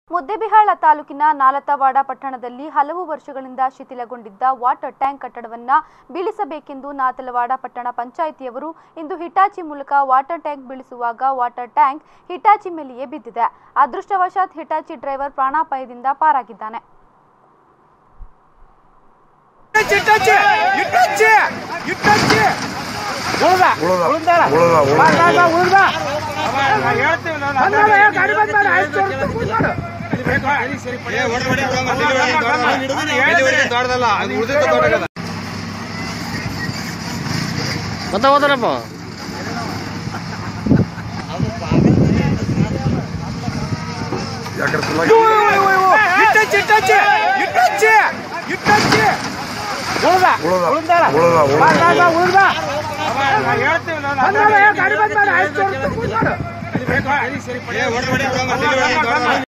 ಮುದ್ದೆಬಿಹಾಳ ತಾಲೂಕಿನ ನಾಲತವಾಡ ಪಟ್ಟಣದಲ್ಲಿ ಹಲವು ವರ್ಷಗಳಿಂದ ಶಿಥಿಲಗೊಂಡಿದ್ದ ವಾಟರ್ ಟ್ಯಾಂಕ್ ಕಟ್ಟಡವನ್ನ ಬೀಳಿಸಬೇಕೆಂದು ನಾತಲವಾಡ ಪಟ್ಟಣ ಪಂಚಾಯಿತಿಯವರು ಇಂದು ಹಿಟಾಚಿ ಮೂಲಕ ವಾಟರ್ ಟ್ಯಾಂಕ್ ಬೀಳಿಸುವಾಗ ವಾಟರ್ ಟ್ಯಾಂಕ್ ಹಿಟಾಚಿ ಮೇಲೆಯೇ ಬಿದ್ದಿದೆ ಅದೃಷ್ಟವಶಾತ್ ಹಿಟಾಚಿ ಡ್ರೈವರ್ ಪ್ರಾಣಾಪಾಯದಿಂದ ಪಾರಾಗಿದ್ದಾನೆ ಇಟ್ಟಚ್ಚಿ ಇಟ್ಟಚ್ಚಿ ಇಟ್ಟಚ್ಚಿ ಉಳ್ದ ಉಳ್ದ. ಉಳ್ದಾಳ. ಉಳ್ದ, ಉಳ್ದ. ಬಾ, ಬಾ, ಬಾ, ಉಳ್ದ. ಬಂದ್ ಮಾಡು, ಏ, ಗಾಡಿ ಬಂದ್ ಮಾಡು, ಆಯ್ತು, ಹೊರ್ತು ಕೂತ್ ಮಾಡು. ಮತ್ತೆ ಹೋದನಪ್ಪ ಯಾಕಂದ್ರೆ ಇವು, ಇವು, ಇವು, ಇವು. ಇಟ್ಟಚ್ಚಿ ಇಟ್ಟಚ್ಚಿ ಇಟ್ಟಚ್ಚಿ ಇಟ್ಟಚ್ಚಿ ಉಳ್ದ ಉಳ್ದ. ಉಳ್ದಾಳ. ಉಳ್ದ, ಉಳ್ದ. ಬಾ, ಬಾ, ಬಾ, ಉಳ್ದ. ಬಂದ್ ಮಾಡು, ಏ, ಗಾಡಿ ಬಂದ್ ಮಾಡು, ಆಯ್ತು, ಹೊರ್ತು ಕೂತ್ ಮಾಡು.